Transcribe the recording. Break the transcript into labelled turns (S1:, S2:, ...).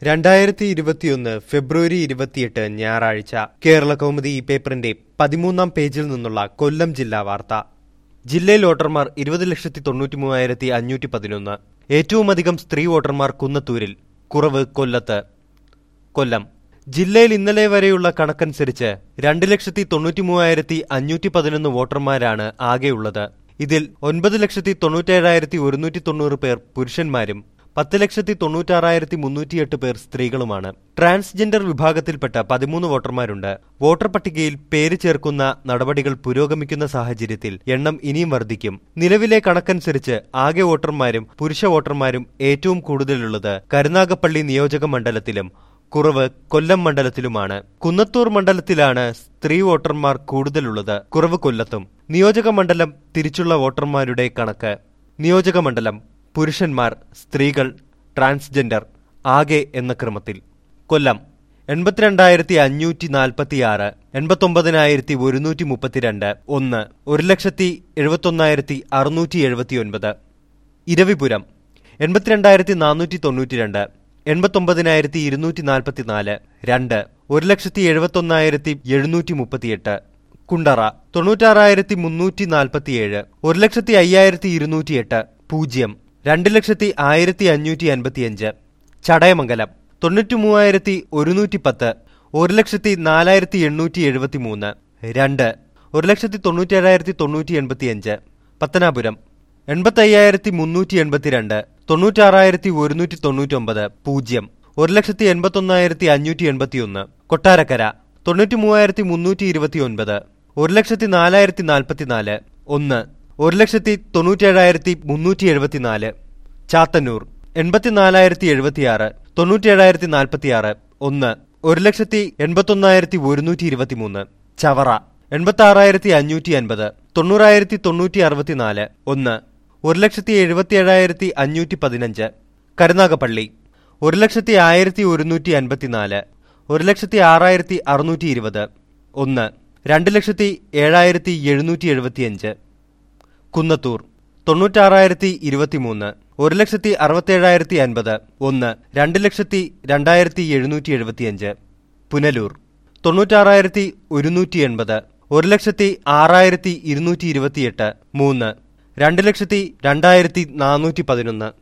S1: രണ്ടായിരത്തി ഇരുപത്തിയൊന്ന് ഫെബ്രുവരി ഇരുപത്തിയെട്ട് ഞായറാഴ്ച കേരള കൗമുദി ഈ പേപ്പറിന്റെ പതിമൂന്നാം പേജിൽ നിന്നുള്ള കൊല്ലം ജില്ലാ വാർത്ത ജില്ലയിൽ വോട്ടർമാർ ഇരുപത് ലക്ഷത്തി തൊണ്ണൂറ്റി മൂവായിരത്തി അഞ്ഞൂറ്റി പതിനൊന്ന് ഏറ്റവുമധികം സ്ത്രീ വോട്ടർമാർ കുന്നത്തൂരിൽ കുറവ് കൊല്ലത്ത് കൊല്ലം ജില്ലയിൽ ഇന്നലെ വരെയുള്ള കണക്കനുസരിച്ച് രണ്ട് ലക്ഷത്തി തൊണ്ണൂറ്റി മൂവായിരത്തി അഞ്ഞൂറ്റി പതിനൊന്ന് വോട്ടർമാരാണ് ആകെയുള്ളത് ഇതിൽ ഒൻപത് ലക്ഷത്തി തൊണ്ണൂറ്റേഴായിരത്തി ഒരുന്നൂറ്റി തൊണ്ണൂറ് പേർ പുരുഷന്മാരും പത്ത് ലക്ഷത്തി തൊണ്ണൂറ്റാറായിരത്തി മുന്നൂറ്റിയെട്ട് പേർ സ്ത്രീകളുമാണ് ട്രാൻസ്ജെൻഡർ വിഭാഗത്തിൽപ്പെട്ട പതിമൂന്ന് വോട്ടർമാരുണ്ട് വോട്ടർ പട്ടികയിൽ പേര് ചേർക്കുന്ന നടപടികൾ പുരോഗമിക്കുന്ന സാഹചര്യത്തിൽ എണ്ണം ഇനിയും വർദ്ധിക്കും നിലവിലെ കണക്കനുസരിച്ച് ആകെ വോട്ടർമാരും പുരുഷ വോട്ടർമാരും ഏറ്റവും കൂടുതലുള്ളത് കരുനാഗപ്പള്ളി നിയോജക മണ്ഡലത്തിലും കുറവ് കൊല്ലം മണ്ഡലത്തിലുമാണ് കുന്നത്തൂർ മണ്ഡലത്തിലാണ് സ്ത്രീ വോട്ടർമാർ കൂടുതലുള്ളത് കുറവ് കൊല്ലത്തും നിയോജക മണ്ഡലം തിരിച്ചുള്ള വോട്ടർമാരുടെ കണക്ക് നിയോജക മണ്ഡലം പുരുഷന്മാർ സ്ത്രീകൾ ട്രാൻസ്ജെൻഡർ ആകെ എന്ന ക്രമത്തിൽ കൊല്ലം എൺപത്തിരണ്ടായിരത്തി അഞ്ഞൂറ്റി നാൽപ്പത്തി ആറ് എൺപത്തൊമ്പതിനായിരത്തി ഒരുന്നൂറ്റി മുപ്പത്തിരണ്ട് ഒന്ന് ഒരു ലക്ഷത്തി എഴുപത്തൊന്നായിരത്തി അറുന്നൂറ്റി എഴുപത്തിയൊൻപത് ഇരവിപുരം എൺപത്തിരണ്ടായിരത്തി നാനൂറ്റി തൊണ്ണൂറ്റിരണ്ട് എൺപത്തൊമ്പതിനായിരത്തി ഇരുന്നൂറ്റി നാൽപ്പത്തിനാല് രണ്ട് ഒരു ലക്ഷത്തി എഴുപത്തൊന്നായിരത്തി എഴുന്നൂറ്റി മുപ്പത്തിയെട്ട് കുണ്ടറ തൊണ്ണൂറ്റാറായിരത്തി മുന്നൂറ്റി നാൽപ്പത്തിയേഴ് ഒരു ലക്ഷത്തി അയ്യായിരത്തി ഇരുന്നൂറ്റിയെട്ട് പൂജ്യം രണ്ട് ലക്ഷത്തി ആയിരത്തി അഞ്ഞൂറ്റി അൻപത്തിയഞ്ച് ചടയമംഗലം തൊണ്ണൂറ്റി മൂവായിരത്തി ഒരുന്നൂറ്റി പത്ത് ഒരു ലക്ഷത്തി നാലായിരത്തി എണ്ണൂറ്റി എഴുപത്തി മൂന്ന് രണ്ട് ഒരു ലക്ഷത്തി തൊണ്ണൂറ്റേഴായിരത്തി തൊണ്ണൂറ്റി എൺപത്തിയഞ്ച് പത്തനാപുരം എൺപത്തയ്യായിരത്തി മുന്നൂറ്റി എൺപത്തിരണ്ട് തൊണ്ണൂറ്റാറായിരത്തി ഒരുന്നൂറ്റി തൊണ്ണൂറ്റൊമ്പത് പൂജ്യം ഒരു ലക്ഷത്തി എൺപത്തൊന്നായിരത്തി അഞ്ഞൂറ്റി എൺപത്തിയൊന്ന് കൊട്ടാരക്കര തൊണ്ണൂറ്റി മൂവായിരത്തി മുന്നൂറ്റി ഇരുപത്തിയൊൻപത് ഒരു ലക്ഷത്തി നാലായിരത്തി നാൽപ്പത്തിനാല് ഒന്ന് ഒരു ലക്ഷത്തി തൊണ്ണൂറ്റേഴായിരത്തി മുന്നൂറ്റി എഴുപത്തിനാല് ചാത്തന്നൂർ എൺപത്തിനാലായിരത്തി എഴുപത്തിയാറ് തൊണ്ണൂറ്റേഴായിരത്തി നാൽപ്പത്തിയാറ് ഒന്ന് ഒരു ലക്ഷത്തി എൺപത്തൊന്നായിരത്തി ഒരുന്നൂറ്റി ഇരുപത്തിമൂന്ന് ചവറ എൺപത്തി ആറായിരത്തി അഞ്ഞൂറ്റി അൻപത് തൊണ്ണൂറായിരത്തി തൊണ്ണൂറ്റി അറുപത്തിനാല് ഒന്ന് ഒരു ലക്ഷത്തി എഴുപത്തിയേഴായിരത്തി അഞ്ഞൂറ്റി പതിനഞ്ച് കരുനാഗപ്പള്ളി ഒരു ലക്ഷത്തി ആയിരത്തി ഒരുന്നൂറ്റി അൻപത്തിനാല് ഒരു ലക്ഷത്തി ആറായിരത്തി അറുന്നൂറ്റി ഇരുപത് ഒന്ന് രണ്ട് ലക്ഷത്തി ഏഴായിരത്തി എഴുന്നൂറ്റി എഴുപത്തിയഞ്ച് കുന്നത്തൂർ തൊണ്ണൂറ്റാറായിരത്തി ഇരുപത്തിമൂന്ന് ഒരു ലക്ഷത്തി അറുപത്തേഴായിരത്തി അൻപത് ഒന്ന് രണ്ട് ലക്ഷത്തി രണ്ടായിരത്തി എഴുന്നൂറ്റി എഴുപത്തിയഞ്ച് പുനലൂർ തൊണ്ണൂറ്റാറായിരത്തി ഒരുന്നൂറ്റി എൺപത് ഒരു ലക്ഷത്തി ആറായിരത്തി ഇരുന്നൂറ്റി ഇരുപത്തിയെട്ട് മൂന്ന് രണ്ട് ലക്ഷത്തി രണ്ടായിരത്തി നാനൂറ്റി പതിനൊന്ന്